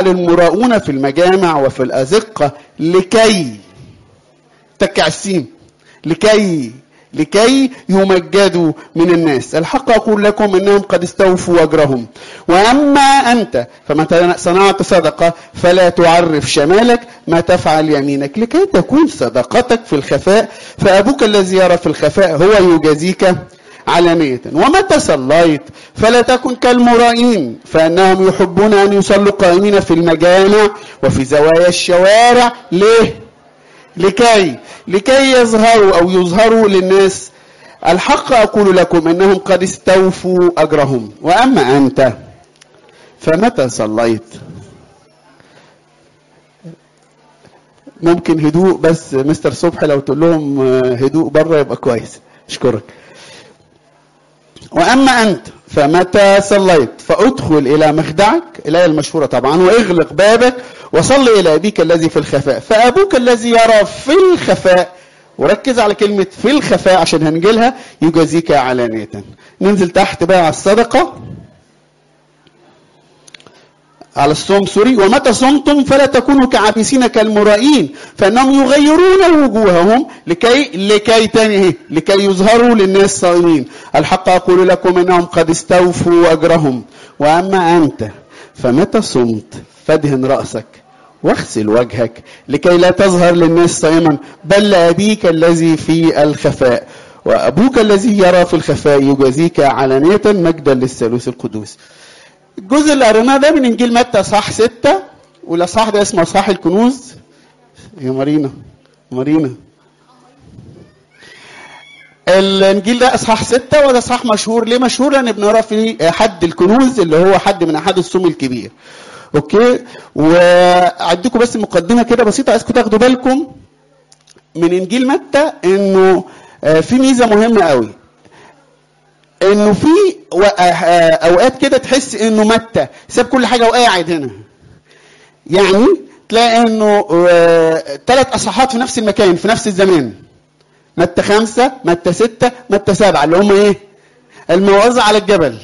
المراؤون في المجامع وفي الأزقة لكي تكع السين لكي لكي يمجدوا من الناس الحق أقول لكم إنهم قد استوفوا أجرهم وأما أنت فمتى صنعت صدقة فلا تعرف شمالك ما تفعل يمينك لكي تكون صدقتك في الخفاء فأبوك الذي يرى في الخفاء هو يجازيك علانية ومتى صليت فلا تكن كالمرائين فإنهم يحبون أن يصلوا قائمين في المجامع وفي زوايا الشوارع ليه؟ لكي لكي يظهروا أو يظهروا للناس الحق أقول لكم إنهم قد استوفوا أجرهم وأما أنت فمتى صليت ممكن هدوء بس مستر صبحي لو تقول لهم هدوء بره يبقى كويس اشكرك واما انت فمتى صليت فادخل الى مخدعك الايه المشهوره طبعا واغلق بابك وصل الى ابيك الذي في الخفاء فابوك الذي يرى في الخفاء وركز على كلمه في الخفاء عشان هنجيلها يجازيك علانيه ننزل تحت بقى على الصدقه على الصوم سوري ومتى صمتم فلا تكونوا كعابسين كالمرائين فانهم يغيرون وجوههم لكي لكي تاني لكي يظهروا للناس صائمين الحق اقول لكم انهم قد استوفوا اجرهم واما انت فمتى صمت فادهن راسك واغسل وجهك لكي لا تظهر للناس صائما بل لابيك الذي في الخفاء وابوك الذي يرى في الخفاء يجازيك علانيه مجدا للثالوث القدوس الجزء اللي قريناه ده من انجيل متى صح ستة والاصحاح ده اسمه اصحاح الكنوز يا مارينا مارينا الانجيل ده اصحاح ستة وده اصحاح مشهور ليه مشهور لان بنقرا فيه حد الكنوز اللي هو حد من احد الصوم الكبير اوكي واديكم بس مقدمه كده بسيطه عايزكم تاخدوا بالكم من انجيل متى انه في ميزه مهمه قوي انه في اوقات كده تحس انه متى ساب كل حاجه وقاعد هنا يعني تلاقي انه ثلاث اصحاحات في نفس المكان في نفس الزمان متى خمسة متى ستة متى سبعة اللي هم ايه الموعظة على الجبل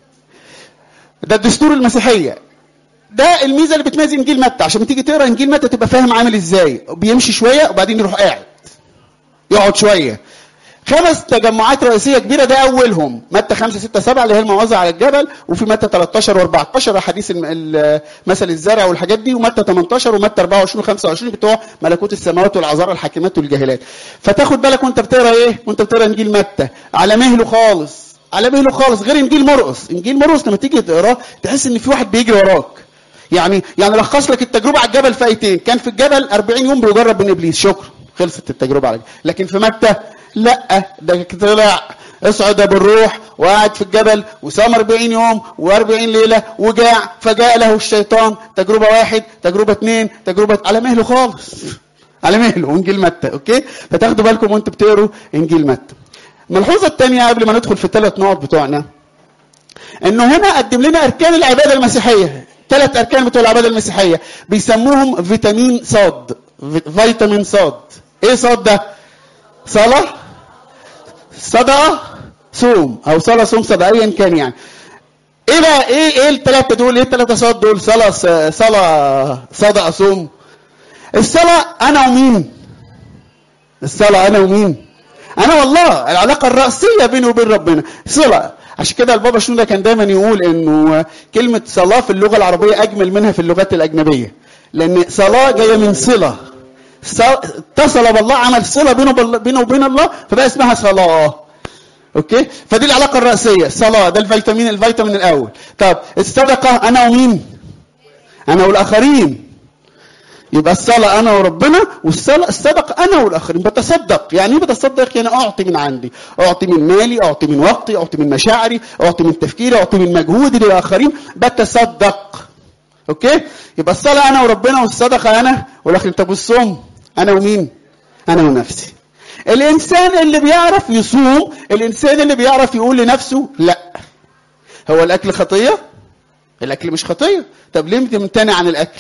ده الدستور المسيحية ده الميزة اللي بتميز انجيل متى عشان تيجي تقرا انجيل متى تبقى فاهم عامل ازاي بيمشي شوية وبعدين يروح قاعد يقعد شوية خمس تجمعات رئيسية كبيرة ده أولهم متى 5 6 7 اللي هي الموعظة على الجبل وفي متى 13 و14 حديث مثل الزرع والحاجات دي ومتى 18 ومتى 24 و25 بتوع ملكوت السماوات والعذارى الحاكمات والجاهلات فتاخد بالك وانت بتقرا ايه وانت بتقرا انجيل متى على مهله خالص على مهله خالص غير انجيل مرقس انجيل مرقس لما تيجي تقراه تحس ان في واحد بيجري وراك يعني يعني لخص لك التجربه على الجبل في ايتين كان في الجبل 40 يوم بيجرب من ابليس شكرا خلصت التجربه على الجبل. لكن في متى لا ده طلع اصعد بالروح وقعد في الجبل وصام 40 يوم و40 ليله وجاع فجاء له الشيطان تجربه واحد تجربه اثنين تجربه على مهله خالص على مهله انجيل متى اوكي فتاخدوا بالكم وانتوا بتقروا انجيل متى الملحوظه الثانيه قبل ما ندخل في الثلاث نقط بتوعنا انه هنا قدم لنا اركان العباده المسيحيه ثلاث اركان بتوع العباده المسيحيه بيسموهم فيتامين صاد فيتامين صاد ايه صاد ده صلاه صدقه صوم او صلاه صوم صدقه ايا كان يعني ايه بقى ايه ايه الثلاثه دول ايه الثلاثه صاد دول صلاه صلاه صدقه صوم الصلاه انا ومين الصلاه انا ومين انا والله العلاقه الرئيسيه بيني وبين ربنا صله عشان كده البابا شنودة كان دايما يقول انه كلمه صلاه في اللغه العربيه اجمل منها في اللغات الاجنبيه لان صلاه جايه من صله اتصل بالله عمل صله بينه بينه وبين الله فبقى اسمها صلاه اوكي فدي العلاقه الرئيسيه الصلاه ده الفيتامين الفيتامين الاول طب الصدقه انا ومين انا والاخرين يبقى الصلاة أنا وربنا والصلاة الصدقة أنا والآخرين بتصدق يعني إيه بتصدق يعني أعطي من عندي أعطي من مالي أعطي من وقتي أعطي من مشاعري أعطي من تفكيري أعطي من مجهودي للآخرين بتصدق أوكي يبقى الصلاة أنا وربنا والصدقة أنا والآخرين طب والصوم أنا ومين أنا ونفسي الإنسان اللي بيعرف يصوم الإنسان اللي بيعرف يقول لنفسه لا هو الأكل خطية الأكل مش خطية طب ليه تمتنع عن الأكل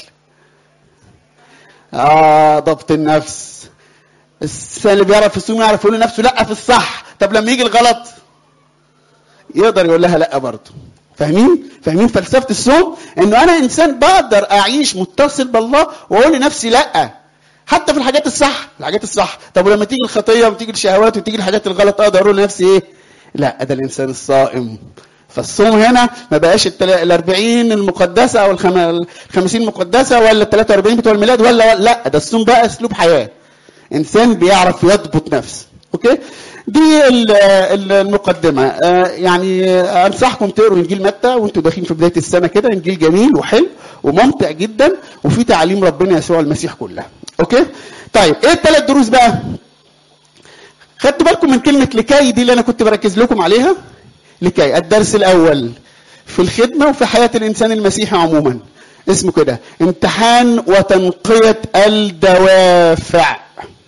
آه ضبط النفس الإنسان اللي بيعرف يصوم يعرف يقول لنفسه لا في الصح طب لما يجي الغلط يقدر يقول لها لا برضه فاهمين فاهمين فلسفه الصوم انه انا انسان بقدر اعيش متصل بالله واقول لنفسي لا حتى في الحاجات الصح الحاجات الصح طب ولما تيجي الخطيه وتيجي الشهوات وتيجي الحاجات الغلط اقدر اقول لنفسي ايه لا ده الانسان الصائم فالصوم هنا ما بقاش ال 40 المقدسه او ال 50 المقدسه ولا ال 43 بتوع الميلاد ولا لا ده الصوم بقى اسلوب حياه انسان بيعرف يضبط نفسه اوكي دي المقدمه يعني انصحكم تقروا انجيل متى وانتوا داخلين في بدايه السنه كده انجيل جميل وحلو وممتع جدا وفي تعاليم ربنا يسوع المسيح كلها اوكي طيب ايه الثلاث دروس بقى خدتوا بالكم من كلمه لكي دي اللي انا كنت بركز لكم عليها لكي الدرس الاول في الخدمه وفي حياه الانسان المسيحي عموما اسمه كده امتحان وتنقيه الدوافع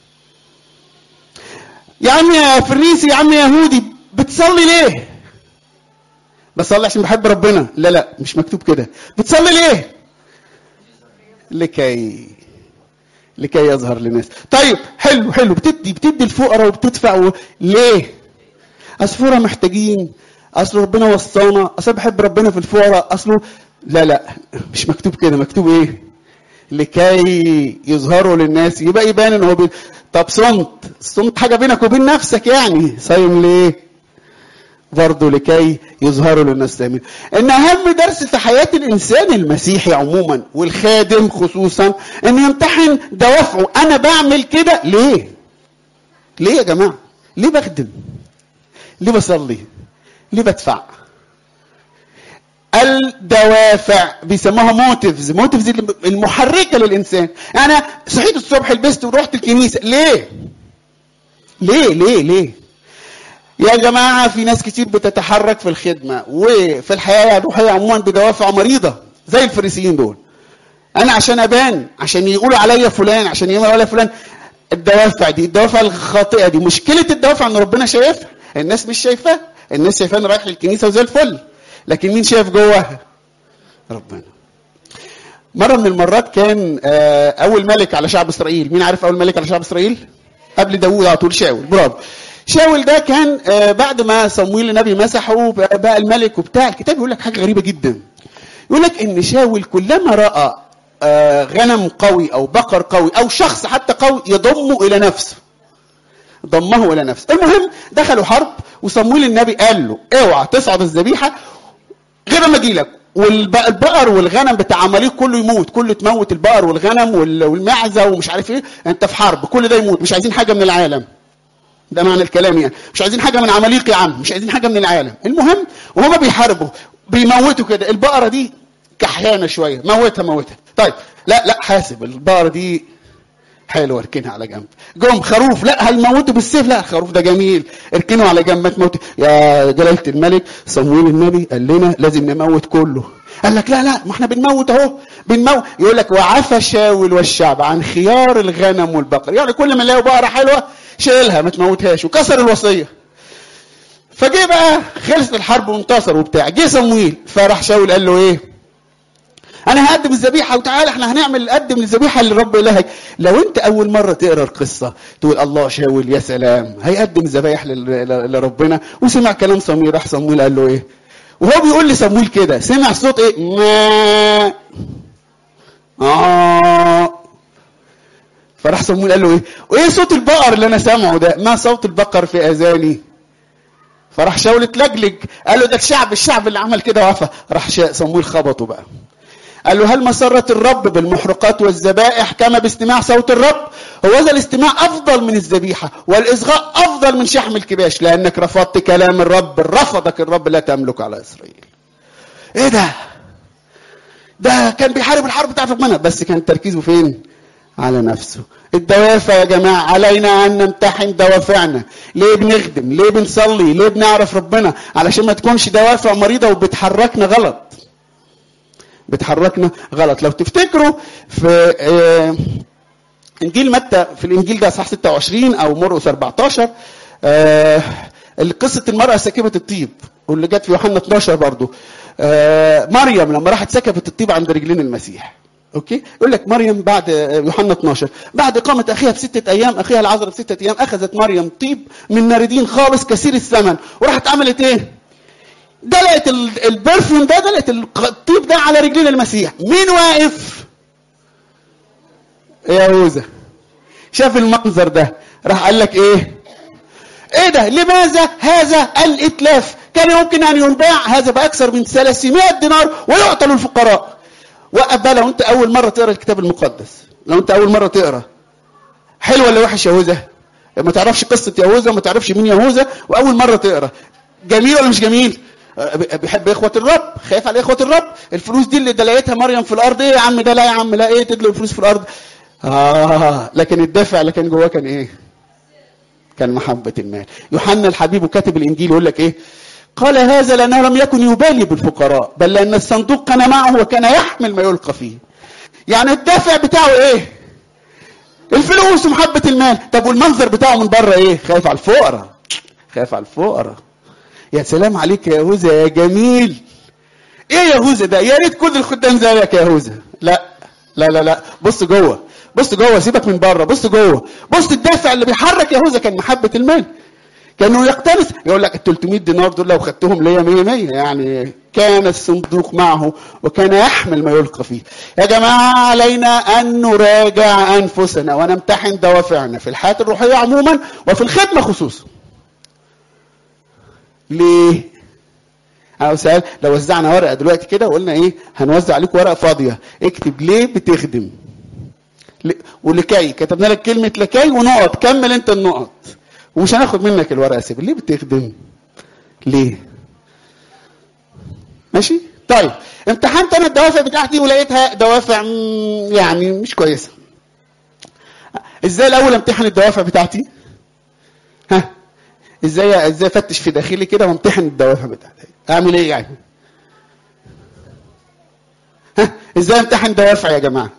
يا عم يا فريسي يا عم يهودي بتصلي ليه بصلي عشان بحب ربنا لا لا مش مكتوب كده بتصلي ليه لكي لكي يظهر للناس طيب حلو حلو بتدي بتدي الفقراء وبتدفع و... ليه اصل محتاجين اصل ربنا وصانا اصل بحب ربنا في الفقراء اصله لا لا مش مكتوب كده مكتوب ايه لكي يظهروا للناس يبقى يبان ان هو بي... طب صمت صمت حاجه بينك وبين نفسك يعني صايم ليه برضه لكي يظهروا للناس تامين ان اهم درس في حياه الانسان المسيحي عموما والخادم خصوصا ان يمتحن دوافعه انا بعمل كده ليه ليه يا جماعه ليه بخدم ليه بصلي ليه بدفع الدوافع بيسموها موتيفز موتيفز المحركه للانسان انا صحيت الصبح لبست ورحت الكنيسه ليه ليه ليه ليه يا جماعه في ناس كتير بتتحرك في الخدمه وفي الحياه الروحيه عموما بدوافع مريضه زي الفريسيين دول انا عشان ابان عشان يقولوا عليا فلان عشان يقولوا عليا فلان الدوافع دي الدوافع الخاطئه دي مشكله الدوافع ان ربنا شايفها الناس مش شايفاه الناس شايفاني رايح الكنيسه وزي الفل لكن مين شايف جواها ربنا مرة من المرات كان أول ملك على شعب إسرائيل مين عارف أول ملك على شعب إسرائيل قبل داوود على طول شاول برافو شاول ده كان بعد ما صمويل النبي مسحه بقى الملك وبتاع الكتاب يقول لك حاجة غريبة جدا يقول لك إن شاول كلما رأى غنم قوي أو بقر قوي أو شخص حتى قوي يضمه إلى نفسه ضمه إلى نفسه المهم دخلوا حرب وصمويل النبي قال له اوعى تصعد الذبيحة غير ما اجي لك والبقر والغنم بتاع عماليق كله يموت كله تموت البقر والغنم والمعزه ومش عارف ايه انت في حرب كل ده يموت مش عايزين حاجه من العالم ده معنى الكلام يعني مش عايزين حاجه من عماليق يا عم مش عايزين حاجه من العالم المهم وهما بيحاربوا بيموتوا كده البقره دي كحيانه شويه موتها موتها طيب لا لا حاسب البقره دي حلو اركنها على جنب جم خروف لا هيموتوا بالسيف لا الخروف ده جميل اركنه على جنب ما تموت يا جلاله الملك صمويل النبي قال لنا لازم نموت كله قال لك لا لا ما احنا بنموت اهو بنموت يقول لك وعفى شاول والشعب عن خيار الغنم والبقر يعني كل ما يلاقوا بقره حلوه شيلها ما تموتهاش وكسر الوصيه فجه بقى خلصت الحرب وانتصر وبتاع جه صمويل فراح شاول قال له ايه انا هقدم الذبيحه وتعالى احنا هنعمل قدم الذبيحه لرب الهك لو انت اول مره تقرا القصه تقول الله شاول يا سلام هيقدم الذبايح لربنا وسمع كلام صمويل راح صمويل قال له ايه وهو بيقول لصمويل كده سمع صوت ايه ما اه فراح صمويل قال له ايه وايه صوت البقر اللي انا سامعه ده ما صوت البقر في اذاني فراح شاول اتلجلج قال له ده الشعب الشعب اللي عمل كده وعفى راح صمويل خبطه بقى قال له هل مسرة الرب بالمحرقات والذبائح كما باستماع صوت الرب هو ذا الاستماع أفضل من الذبيحة والإصغاء أفضل من شحم الكباش لأنك رفضت كلام الرب رفضك الرب لا تملك على إسرائيل إيه ده ده كان بيحارب الحرب بتاعت ربنا بس كان تركيزه فين على نفسه الدوافع يا جماعة علينا أن نمتحن دوافعنا ليه بنخدم ليه بنصلي ليه بنعرف ربنا علشان ما تكونش دوافع مريضة وبتحركنا غلط بتحركنا غلط لو تفتكروا في آه انجيل متى في الانجيل ده صح 26 او مرقس 14 آه قصه المراه سكبت الطيب واللي جت في يوحنا 12 برضو آه مريم لما راحت سكبت الطيب عند رجلين المسيح اوكي يقول لك مريم بعد يوحنا 12 بعد اقامه اخيها بسته ايام اخيها العذراء بسته ايام اخذت مريم طيب من ناردين خالص كثير الثمن وراحت عملت ايه دلقت ال- البرفيوم ده دلقت الطيب ده على رجلين المسيح مين واقف يهوذا شاف المنظر ده راح قال لك ايه ايه ده لماذا هذا الاتلاف كان يمكن ان ينباع هذا باكثر من 300 دينار ويعطى للفقراء وقف بقى لو انت اول مره تقرا الكتاب المقدس لو انت اول مره تقرا حلو ولا وحش يهوذا ما تعرفش قصه يهوذا ما تعرفش مين يهوذا واول مره تقرا جميل ولا مش جميل أه، بيحب اخوه الرب خايف على اخوه الرب الفلوس دي اللي دلقتها مريم في الارض ايه يا عم ده لا يا عم لا ايه تدلق الفلوس في الارض اه لكن الدافع اللي كان جواه كان ايه كان محبة المال يوحنا الحبيب وكاتب الإنجيل يقول لك إيه قال هذا لأنه لم يكن يبالي بالفقراء بل لأن الصندوق كان معه وكان يحمل ما يلقى فيه يعني الدافع بتاعه إيه الفلوس ومحبة المال طب والمنظر بتاعه من بره إيه خايف على الفقراء خايف على الفقراء يا سلام عليك يا يهوذا يا جميل ايه يا يهوذا ده يا ريت كل الخدام زيك يا يهوذا لا لا لا لا بص جوه بص جوه سيبك من بره بص جوه بص الدافع اللي بيحرك يهوذا كان محبه المال كانه يقتنص يقول لك ال 300 دينار دول لو خدتهم ليا 100 100 يعني كان الصندوق معه وكان يحمل ما يلقى فيه يا جماعه علينا ان نراجع انفسنا ونمتحن دوافعنا في الحياه الروحيه عموما وفي الخدمه خصوصا ليه انا سأل لو وزعنا ورقه دلوقتي كده وقلنا ايه هنوزع عليكم ورقه فاضيه اكتب ليه بتخدم ل- ولكي كتبنا لك كلمه لكي ونقط كمل انت النقط ومش هناخد منك الورقه سيب ليه بتخدم ليه ماشي طيب امتحنت انا الدوافع بتاعتي ولقيتها دوافع مم، يعني مش كويسه ازاي الاول امتحن الدوافع بتاعتي ها ازاي ازاي افتش في داخلي كده وامتحن الدوافع بتاعتي اعمل ايه يعني ها ازاي امتحن دوافع يا جماعه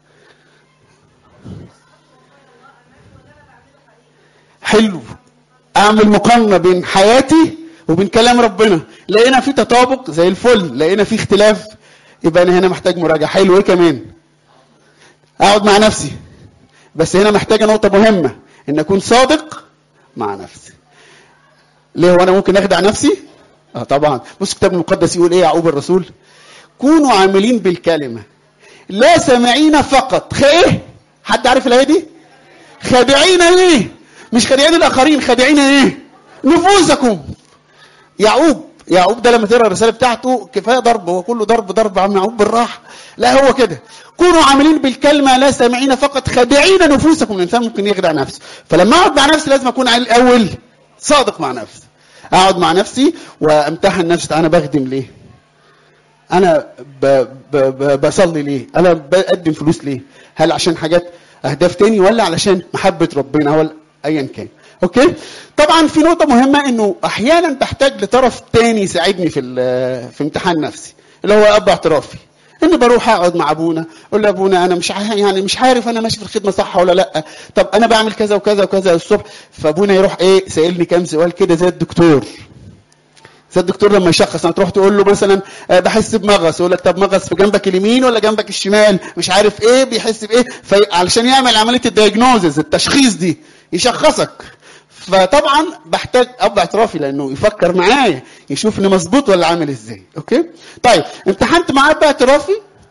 حلو اعمل مقارنه بين حياتي وبين كلام ربنا لقينا في تطابق زي الفل لقينا في اختلاف يبقى انا هنا محتاج مراجعه حلو ايه كمان اقعد مع نفسي بس هنا محتاجه نقطه مهمه ان اكون صادق مع نفسي ليه هو انا ممكن اخدع نفسي اه طبعا بص الكتاب المقدس يقول ايه يعقوب الرسول كونوا عاملين بالكلمه لا سامعين فقط خ ايه حد عارف الايه دي خادعين ايه مش خادعين الاخرين خادعين ايه نفوسكم يعقوب يعقوب ده لما تقرا الرساله بتاعته كفايه ضرب هو كله ضرب ضرب عم يعقوب بالراحه لا هو كده كونوا عاملين بالكلمه لا سامعين فقط خادعين نفوسكم الانسان ممكن يخدع نفسه فلما اقعد مع نفسي لازم اكون على الاول صادق مع نفسي اقعد مع نفسي وامتحن نفسي انا بخدم ليه انا ب... ب... ب... بصلي ليه انا بقدم فلوس ليه هل عشان حاجات اهداف تاني ولا علشان محبه ربنا ولا ايا كان اوكي طبعا في نقطه مهمه انه احيانا بحتاج لطرف تاني يساعدني في ال- في امتحان نفسي اللي هو اب اعترافي اني بروح اقعد مع ابونا اقول له ابونا انا مش عارف يعني مش عارف انا ماشي في الخدمه صح ولا لا طب انا بعمل كذا وكذا وكذا الصبح فابونا يروح ايه سائلني كام سؤال كده زي الدكتور زي الدكتور لما يشخص انا تروح تقول له مثلا آه، بحس بمغص يقول لك طب مغص في جنبك اليمين ولا جنبك الشمال مش عارف ايه بيحس بايه فعلشان يعمل عمليه الدياجنوزز التشخيص دي يشخصك فطبعا بحتاج اب اعترافي لانه يفكر معايا يشوفني مظبوط ولا عامل ازاي اوكي طيب امتحنت مع اب اعترافي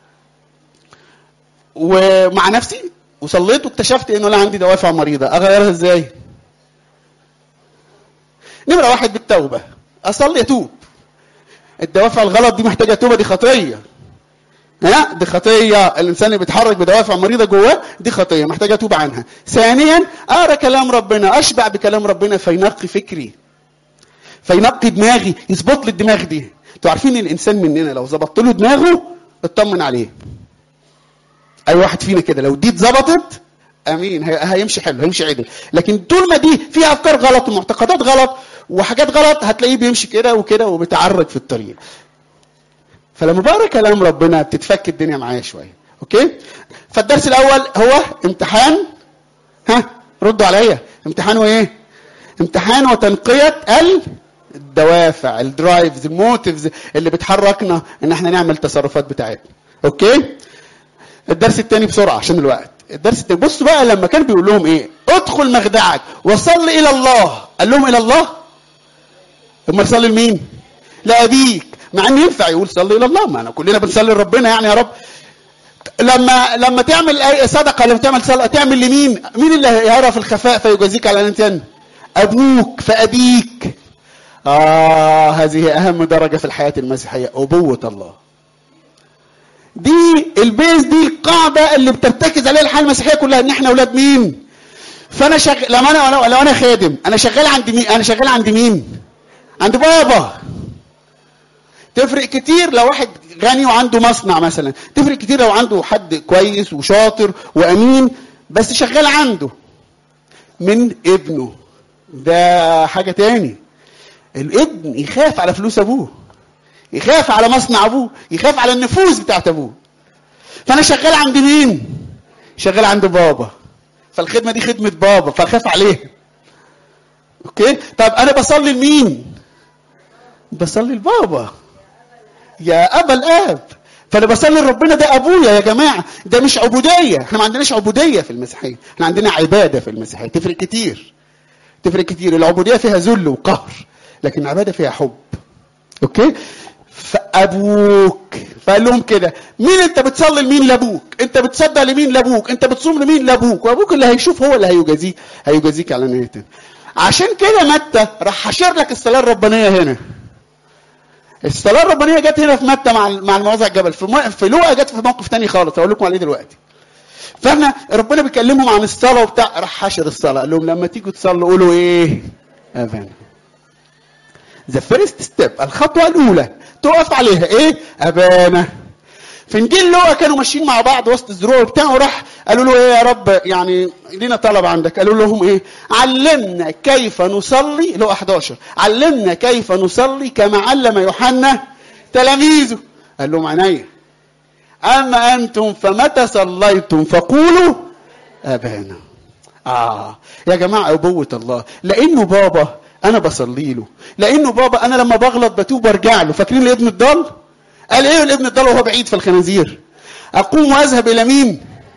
ومع نفسي وصليت واكتشفت انه لا عندي دوافع مريضه اغيرها ازاي نمره واحد بالتوبه اصلي اتوب الدوافع الغلط دي محتاجه توبه دي خطيه ها دي خطيه الانسان اللي بيتحرك بدوافع مريضه جواه دي خطيه محتاجه اتوب عنها ثانيا اقرا كلام ربنا اشبع بكلام ربنا فينقي فكري فينقي دماغي يظبط لي الدماغ دي انتوا عارفين الانسان مننا لو ظبطت له دماغه اطمن عليه اي واحد فينا كده لو دي اتظبطت امين هي- هيمشي حلو هيمشي عدل لكن طول ما دي فيها افكار غلط ومعتقدات غلط وحاجات غلط هتلاقيه بيمشي كده وكده وبيتعرج في الطريق فلما بقرا كلام ربنا بتتفك الدنيا معايا شويه اوكي فالدرس الاول هو امتحان ها ردوا عليا امتحان وايه امتحان وتنقيه الدوافع الدرايفز الموتيفز اللي بتحركنا ان احنا نعمل التصرفات بتاعتنا اوكي الدرس الثاني بسرعه عشان الوقت الدرس الثاني بصوا بقى لما كان بيقول لهم ايه ادخل مخدعك وصل الى الله قال لهم الى الله امال صلي لمين لابيك مع ان ينفع يقول صلي الى الله ما انا كلنا بنصلي لربنا يعني يا رب لما لما تعمل اي صدقه لما تعمل صدقه تعمل لمين مين اللي يرى في الخفاء فيجازيك على ان ابوك فابيك اه هذه اهم درجه في الحياه المسيحيه ابوه الله دي البيز دي القاعده اللي بترتكز عليها الحياه المسيحيه كلها ان احنا اولاد مين فانا شغال لما انا لو انا خادم انا شغال عند مين انا شغال عند مين عند بابا تفرق كتير لو واحد غني وعنده مصنع مثلا تفرق كتير لو عنده حد كويس وشاطر وامين بس شغال عنده من ابنه ده حاجه تاني الابن يخاف على فلوس ابوه يخاف على مصنع ابوه يخاف على النفوس بتاعت ابوه فانا شغال عند مين شغال عند بابا فالخدمه دي خدمه بابا فاخاف عليها اوكي طب انا بصلي لمين بصلي لبابا يا ابا الاب فانا بصلي لربنا ده ابويا يا جماعه ده مش عبوديه احنا ما عندناش عبوديه في المسيحيه احنا عندنا عباده في المسيحيه تفرق كتير تفرق كتير العبوديه فيها ذل وقهر لكن العباده فيها حب اوكي فابوك فقال لهم كده مين انت بتصلي لمين لابوك انت بتصدق لمين لابوك انت بتصوم لمين لابوك وابوك اللي هيشوف هو اللي هيجازيك هيجازيك على نيته عشان كده متى راح حشر لك الصلاه الربانيه هنا الصلاه الربانيه جت هنا في متى مع مع المواضع الجبل في مو... في لوقا جت في موقف تاني خالص هقول لكم عليه دلوقتي فاحنا ربنا بيكلمهم عن الصلاه وبتاع راح حشر الصلاه قال لهم لما تيجوا تصلوا قولوا ايه افانا ذا فيرست ستيب الخطوه الاولى تقف عليها ايه ابانا في انجيل لوقا كانوا ماشيين مع بعض وسط الزروع بتاعه راح قالوا له ايه يا رب يعني لينا طلب عندك قالوا لهم ايه علمنا كيف نصلي لوقا 11 علمنا كيف نصلي كما علم يوحنا تلاميذه قال لهم عينيا اما انتم فمتى صليتم فقولوا ابانا اه يا جماعه ابوه الله لانه بابا انا بصلي له لانه بابا انا لما بغلط بتوب وارجع له فاكرين الابن الضال قال ايه الابن الضال وهو بعيد في الخنازير اقوم واذهب الى مين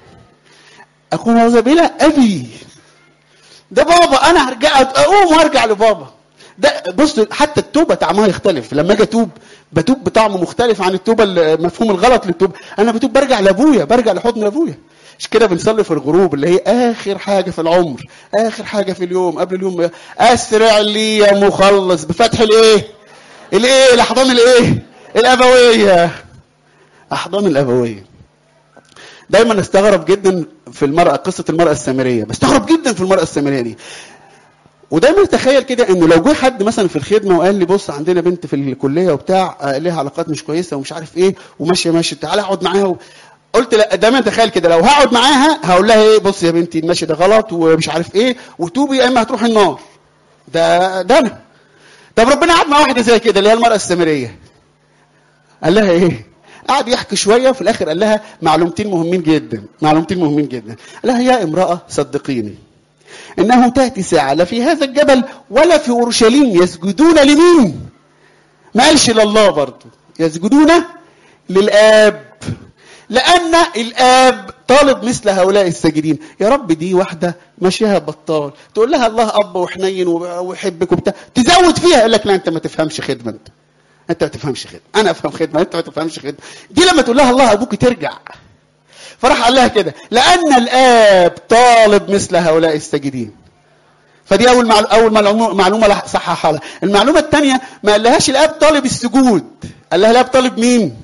اقوم واذهب الى ابي ده بابا انا هرجع اقوم وارجع لبابا ده بص حتى التوبه طعمها يختلف لما اجي اتوب بتوب بطعم مختلف عن التوبه مفهوم الغلط للتوبه انا بتوب برجع لابويا برجع لحضن ابويا مش كده بنصلي في الغروب اللي هي اخر حاجه في العمر اخر حاجه في اليوم قبل اليوم اسرع لي يا مخلص بفتح الايه الايه الاحضان الايه الابويه احضان الابويه دايما استغرب جدا في المراه قصه المراه السامريه بستغرب جدا في المراه السامريه دي ودايما تخيل كده انه لو جه حد مثلا في الخدمه وقال لي بص عندنا بنت في الكليه وبتاع ليها علاقات مش كويسه ومش عارف ايه وماشيه ماشيه تعالى اقعد معاها و... قلت لا دايما تخيل كده لو هقعد معاها هقول لها ايه بص يا بنتي المشي ده غلط ومش عارف ايه وتوبي يا اما هتروح النار ده ده انا طب ربنا قعد مع واحده زي كده اللي هي المراه السامريه قال لها ايه قعد يحكي شويه وفي الاخر قال لها معلومتين مهمين جدا معلومتين مهمين جدا قال لها يا امراه صدقيني انه تاتي ساعه لا في هذا الجبل ولا في اورشليم يسجدون لمين ما قالش لله برضه يسجدون للاب لأن الآب طالب مثل هؤلاء الساجدين يا رب دي واحدة ماشيها بطال تقول لها الله أب وحنين ويحبك وبتاع تزود فيها يقول لك لا أنت ما تفهمش خدمة أنت أنت ما تفهمش خدمة أنا أفهم خدمة أنت ما تفهمش خدمة دي لما تقول لها الله أبوك ترجع فراح قال لها كده لأن الآب طالب مثل هؤلاء الساجدين فدي أول معلومة أول معلومة صححها لها المعلومة الثانية ما قالهاش الآب طالب السجود قال لها الآب طالب مين؟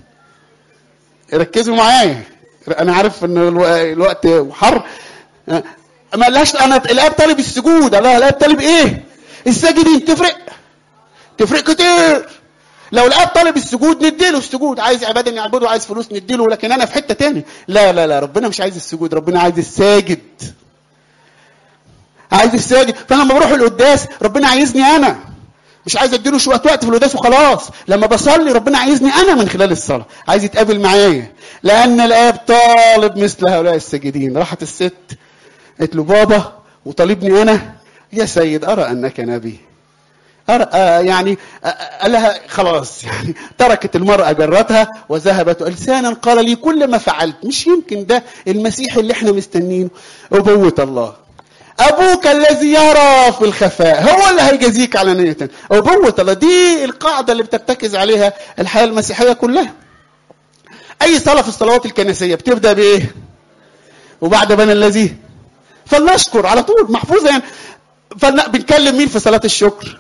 ركزوا معايا انا عارف ان الوقت حر ما قالهاش انا الاب طالب السجود الله الاب طالب ايه الساجدين تفرق تفرق كتير لو الاب طالب السجود نديله السجود عايز عباده نعبده عايز فلوس نديله لكن انا في حته تاني لا لا لا ربنا مش عايز السجود ربنا عايز الساجد عايز الساجد فانا لما بروح القداس ربنا عايزني انا مش عايز اديله شويه وقت في القداس وخلاص لما بصلي ربنا عايزني انا من خلال الصلاه عايز يتقابل معايا لان الاب طالب مثل هؤلاء الساجدين راحت الست قالت له بابا وطالبني انا يا سيد ارى انك نبي أرى آه يعني آه قال لها خلاص يعني تركت المرأة جرتها وذهبت لسانا قال لي كل ما فعلت مش يمكن ده المسيح اللي احنا مستنينه أبوة الله ابوك الذي يرى في الخفاء هو اللي هيجازيك علانية ابوة الله دي القاعدة اللي بترتكز عليها الحياة المسيحية كلها اي صلاة في الصلوات الكنسية بتبدأ بايه وبعد من الذي فلنشكر على طول محفوظة يعني فلن... بنكلم مين في صلاة الشكر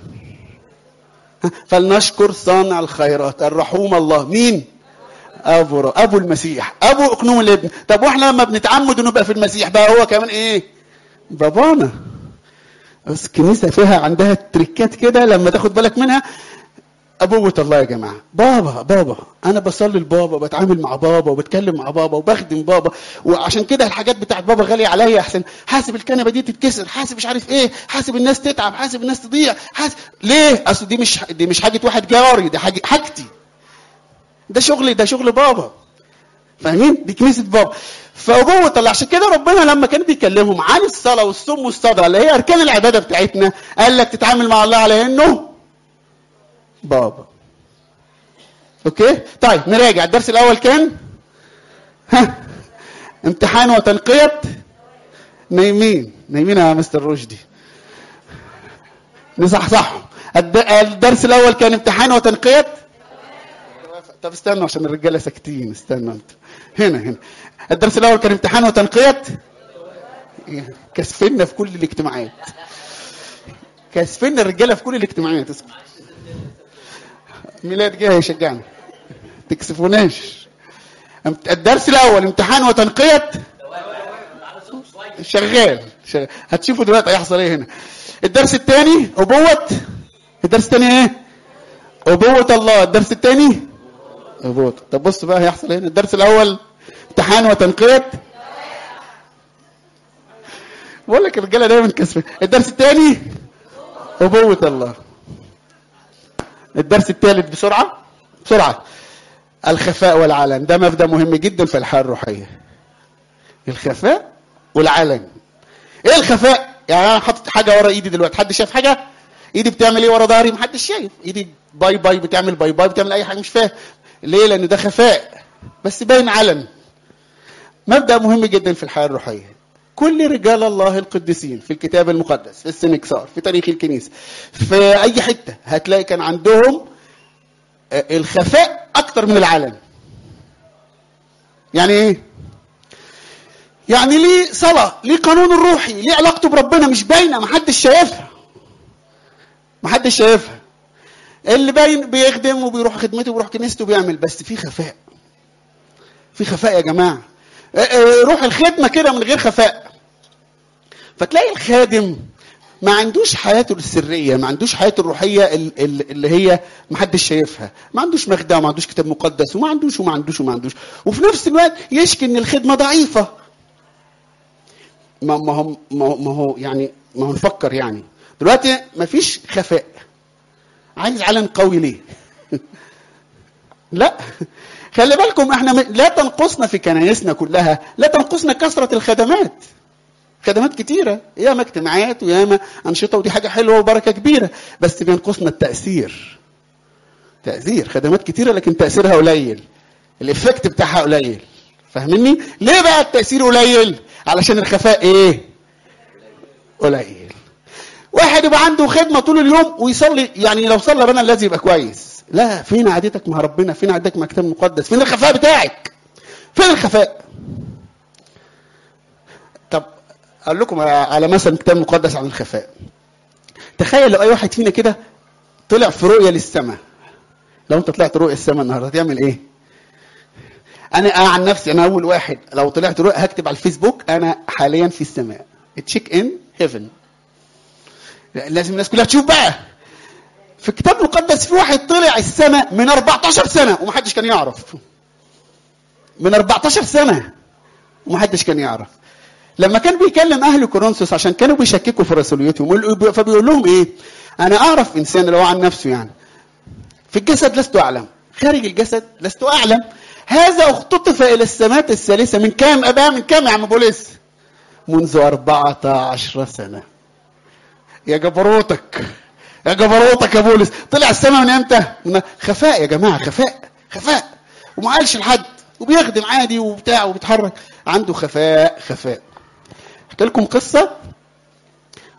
فلنشكر صانع الخيرات الرحوم الله مين ابو ر... ابو المسيح ابو اقنوم الابن طب واحنا لما بنتعمد نبقى في المسيح بقى هو كمان ايه بابانا بس الكنيسه فيها عندها تريكات كده لما تاخد بالك منها أبوة الله يا جماعة بابا بابا أنا بصلي لبابا بتعامل مع بابا وبتكلم مع بابا وبخدم بابا وعشان كده الحاجات بتاعت بابا غالية عليا أحسن حاسب الكنبة دي تتكسر حاسب مش عارف إيه حاسب الناس تتعب حاسب الناس تضيع حاسب ليه أصل دي مش دي مش حاجة واحد جاري دي حاجة حاجتي ده شغلي ده شغل بابا فاهمين دي كنيسة بابا فأبوة الله عشان كده ربنا لما كان بيكلمهم عن الصلاة والصوم والصدقة اللي هي أركان العبادة بتاعتنا قال لك تتعامل مع الله على إنه بابا اوكي طيب نراجع الدرس الاول كان ها امتحان وتنقية نايمين نايمين يا مستر رشدي نصحصحهم الدرس الاول كان امتحان وتنقية طب استنوا عشان الرجاله ساكتين استنوا انت هنا هنا الدرس الاول كان امتحان وتنقية كسفنا في كل الاجتماعات كسفنا الرجاله في كل الاجتماعات اسكت ميلاد جاي يشجعنا تكسفوناش الدرس الاول امتحان وتنقية شغال, شغال. هتشوفوا دلوقتي هيحصل ايه هنا الدرس الثاني ابوة الدرس الثاني ايه ابوة الله الدرس الثاني ابوة طب بص بقى هيحصل هنا الدرس الاول امتحان وتنقية بقول لك الرجاله دايما كسفين الدرس الثاني ابوة الله الدرس الثالث بسرعة بسرعة الخفاء والعلن ده مبدأ مهم جدا في الحياة الروحية الخفاء والعلن ايه الخفاء يعني انا حاطط حاجة ورا ايدي دلوقتي حد شاف حاجة ايدي بتعمل ايه ورا ظهري محدش شايف ايدي باي باي بتعمل باي باي بتعمل اي حاجة مش فاهم ليه لان ده خفاء بس باين علن مبدأ مهم جدا في الحياة الروحية كل رجال الله القديسين في الكتاب المقدس في السنكسار في تاريخ الكنيسة في أي حتة هتلاقي كان عندهم الخفاء أكتر من العلن يعني إيه؟ يعني ليه صلاة ليه قانون الروحي ليه علاقته بربنا مش باينة محدش شايفها محدش شايفها اللي باين بيخدم وبيروح خدمته وبيروح كنيسته وبيعمل بس في خفاء في خفاء يا جماعه روح الخدمه كده من غير خفاء فتلاقي الخادم ما عندوش حياته السريه ما عندوش حياته الروحيه اللي هي ما حدش شايفها ما عندوش مخدع ما عندوش كتاب مقدس وما عندوش وما عندوش وما عندوش وفي نفس الوقت يشكي ان الخدمه ضعيفه ما ما هو ما هو يعني ما هو نفكر يعني دلوقتي ما فيش خفاء عايز علن قوي ليه لا خلي بالكم احنا لا تنقصنا في كنايسنا كلها لا تنقصنا كثرة الخدمات خدمات كتيرة ياما اجتماعات وياما أنشطة ودي حاجة حلوة وبركة كبيرة بس بينقصنا التأثير تأثير خدمات كتيرة لكن تأثيرها قليل الإفكت بتاعها قليل فاهمني؟ ليه بقى التأثير قليل؟ علشان الخفاء إيه؟ قليل واحد يبقى عنده خدمة طول اليوم ويصلي يعني لو صلى بنا الذي يبقى كويس لا فين عادتك مع ربنا فين عادتك مع الكتاب المقدس فين الخفاء بتاعك فين الخفاء طب اقول لكم على مثلا الكتاب المقدس عن الخفاء تخيل لو اي واحد فينا كده طلع في رؤيه للسماء لو انت طلعت رؤيه السماء النهارده هتعمل ايه انا انا عن نفسي انا اول واحد لو طلعت رؤيه هكتب على الفيسبوك انا حاليا في السماء تشيك ان هيفن لازم الناس كلها تشوف بقى في الكتاب المقدس في واحد طلع السماء من 14 سنة ومحدش كان يعرف من 14 سنة ومحدش كان يعرف لما كان بيكلم أهل كورنثوس عشان كانوا بيشككوا في رسوليتهم فبيقول لهم إيه أنا أعرف إنسان لو عن نفسه يعني في الجسد لست أعلم خارج الجسد لست أعلم هذا اختطف إلى السماء الثالثة من كام أبا من كام يا عم بوليس منذ 14 سنة يا جبروتك يا جبروتك يا بولس طلع السماء من امتى من خفاء يا جماعه خفاء خفاء وما قالش لحد وبيخدم عادي وبتاع وبيتحرك عنده خفاء خفاء احكي لكم قصه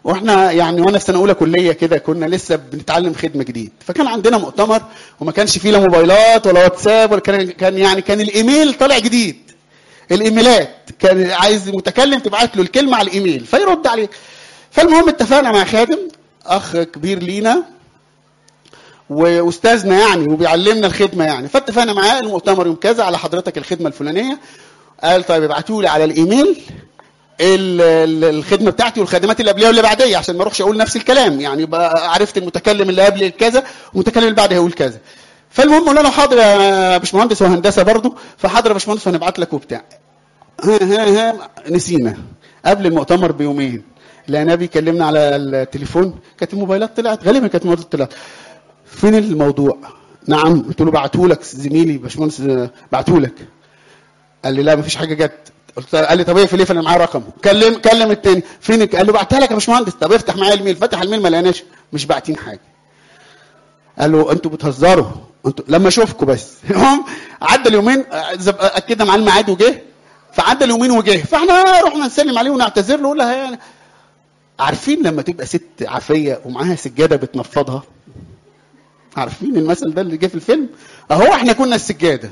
واحنا يعني وانا في سنه اولى كليه كده كنا لسه بنتعلم خدمه جديد فكان عندنا مؤتمر وما كانش فيه لا موبايلات ولا واتساب ولا كان كان يعني كان الايميل طالع جديد الايميلات كان عايز متكلم تبعت له الكلمه على الايميل فيرد عليك فالمهم اتفقنا مع خادم اخ كبير لينا واستاذنا يعني وبيعلمنا الخدمه يعني فاتفقنا معاه المؤتمر يوم كذا على حضرتك الخدمه الفلانيه قال طيب ابعتوا لي على الايميل ال- ال- الخدمه بتاعتي والخدمات اللي قبليه واللي بعديه عشان ما اروحش اقول نفس الكلام يعني يبقى عرفت المتكلم اللي قبل كذا والمتكلم اللي بعده هيقول كذا فالمهم قلنا له حاضر يا باشمهندس وهندسه برضه فحاضر يا باشمهندس هنبعت لك وبتاع ها ها ها نسينا قبل المؤتمر بيومين لقيناه بيكلمنا على التليفون كانت الموبايلات طلعت غالبا كانت الموبايلات طلعت فين الموضوع؟ نعم قلت له بعتهولك زميلي باشمهندس بعتهولك قال لي لا مفيش حاجه جت قلت له قال لي طب اقفل ايه فانا معايا رقمه كلم كلم التاني فينك قال له بعتها لك يا باشمهندس طب افتح معايا الميل فتح الميل ما لقيناش مش باعتين حاجه قال له انتوا بتهزروا انتوا لما اشوفكم بس المهم عدى اليومين اكدنا معاه الميعاد وجه فعدى اليومين وجه فاحنا رحنا نسلم عليه ونعتذر له نقول لها يعني عارفين لما تبقى ست عافيه ومعاها سجاده بتنفضها عارفين المثل ده اللي جه في الفيلم اهو احنا كنا السجاده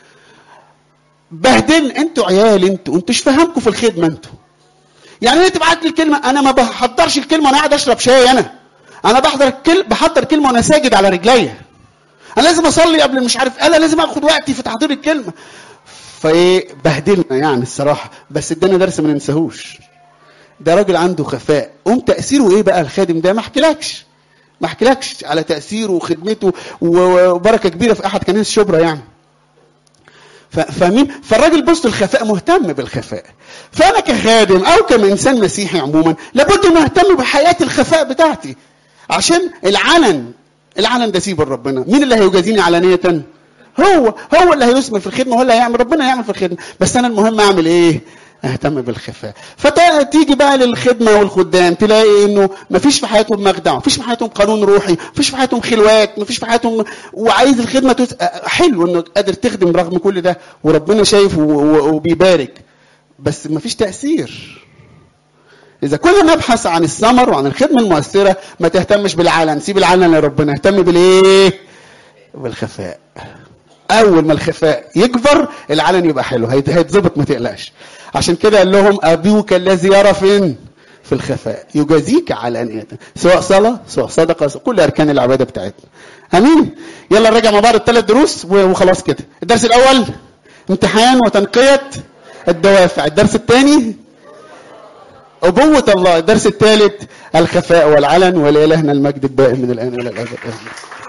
بهدل انتوا عيال انتوا انتوا مش فاهمكم في الخدمه انتوا يعني ايه تبعت لي الكلمه انا ما بحضرش الكلمه وانا قاعد اشرب شاي انا انا بحضر الكلمه بحضر كلمه وانا ساجد على رجليا انا لازم اصلي قبل مش عارف انا لازم اخد وقتي في تحضير الكلمه فايه بهدلنا يعني الصراحه بس ادانا درس ما ننساهوش ده راجل عنده خفاء قوم تاثيره ايه بقى الخادم ده ما احكيلكش ما احكيلكش على تاثيره وخدمته وبركه كبيره في احد كنائس شبرا يعني فاهمين فالراجل بص الخفاء مهتم بالخفاء فانا كخادم او كانسان مسيحي عموما لابد ان اهتم بحياه الخفاء بتاعتي عشان العلن العلن ده سيب ربنا مين اللي هيجازيني علانيه هو هو اللي هيثمر في الخدمه هو اللي هيعمل ربنا يعمل في الخدمه بس انا المهم اعمل ايه اهتم بالخفاء فتيجي بقى للخدمه والخدام تلاقي انه ما فيش في حياتهم مخدع ما فيش في حياتهم قانون روحي ما فيش في حياتهم خلوات ما فيش في حياتهم وعايز الخدمه تس... حلو انه قادر تخدم رغم كل ده وربنا شايف وبيبارك بس ما فيش تاثير اذا كنا نبحث عن الثمر وعن الخدمه المؤثره ما تهتمش بالعلن سيب العلن لربنا اهتم بالايه بالخفاء اول ما الخفاء يكبر العلن يبقى حلو هيتظبط ما تقلقش عشان كده قال لهم ابوك الذي يرى فين في الخفاء يجازيك على ان سواء صلاه سواء صدقه سواء كل اركان العباده بتاعتنا امين يلا نراجع مع بعض الثلاث دروس وخلاص كده الدرس الاول امتحان وتنقيه الدوافع الدرس الثاني أبوة الله الدرس الثالث الخفاء والعلن ولإلهنا المجد الدائم من الآن إلى الأبد